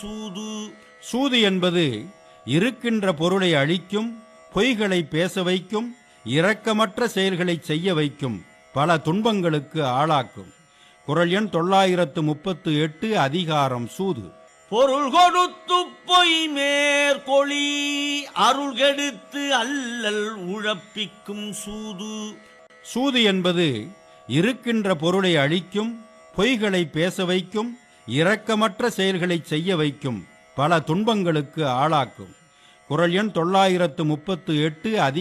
சூது சூது என்பது இருக்கின்ற பொருளை அழிக்கும் பொய்களை பேச வைக்கும் இரக்கமற்ற செயல்களை செய்ய வைக்கும் பல துன்பங்களுக்கு ஆளாக்கும் குரல் எண் தொள்ளாயிரத்து முப்பத்து எட்டு அதிகாரம் சூது பொருள் கொடுத்து பொய் மேற்கொளி அருள் கெடுத்து அல்லல் உழப்பிக்கும் சூது சூது என்பது இருக்கின்ற பொருளை அழிக்கும் பொய்களை பேச வைக்கும் இரக்கமற்ற செயல்களை செய்ய வைக்கும் பல துன்பங்களுக்கு ஆளாக்கும் குரல் எண் தொள்ளாயிரத்து முப்பத்து எட்டு அதிகாரம்